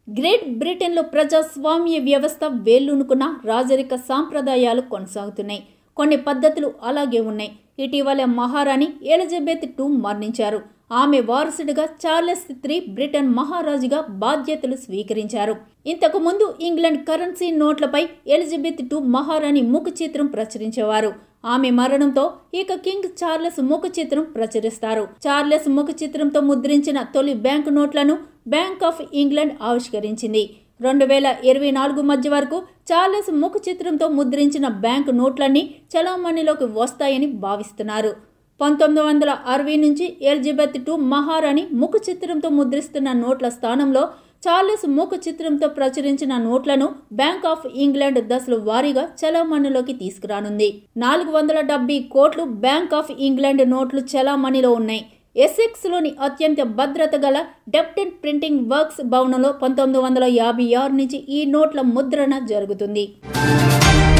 great బ్రిటన్లో ప్రజాస్వామ్య వ్యవస్థ వేళ్ళునుకున్న రాజరిక సాంప్రదాయాలు కొనసాగుతున్నాయి కొన్ని పద్ధతులు అలాగే ఉన్నాయి ఇటీవల మహారాణి ఎలిజబెత్ టూ మరణించారు ఆమె వారసుడిగా చార్లెస్ త్రీ బ్రిటన్ మహారాజుగా బాధ్యతలు స్వీకరించారు ఇంతకు ముందు ఇంగ్లాండ్ కరెన్సీ నోట్లపై ఎలిజబెత్ టూ మహారాణి ముఖ చిత్రం ప్రచురించేవారు ఆమె మరణంతో ఇక కింగ్ చార్లెస్ ముఖ చిత్రం ప్రచురిస్తారు చార్లెస్ ముఖ చిత్రంతో ముద్రించిన తొలి బ్యాంకు నోట్లను బ్యాంక్ ఆఫ్ ఇంగ్లాండ్ ఆవిష్కరించింది రెండు వేల ఇరవై నాలుగు మధ్య వరకు చార్లెస్ ముఖ చిత్రంతో ముద్రించిన బ్యాంకు నోట్లన్నీ చలామణిలోకి వస్తాయని భావిస్తున్నారు పంతొమ్మిది వందల అరవై నుంచి ఎలిజబెత్ టు మహారాణి ముఖ చిత్రంతో ముద్రిస్తున్న నోట్ల స్థానంలో చార్లెస్ ముఖ చిత్రంతో ప్రచురించిన నోట్లను బ్యాంక్ ఆఫ్ ఇంగ్లాండ్ దశల వారీగా చలామణిలోకి తీసుకురానుంది నాలుగు వందల డెబ్బై కోట్లు బ్యాంక్ ఆఫ్ ఇంగ్లాండ్ నోట్లు చలామణిలో ఉన్నాయి ఎస్ఎక్స్లోని అత్యంత భద్రత గల డెప్టెన్ ప్రింటింగ్ వర్క్స్ భవనంలో పంతొమ్మిది వందల యాభై ఆరు నుంచి ఈ నోట్ల ముద్రణ జరుగుతుంది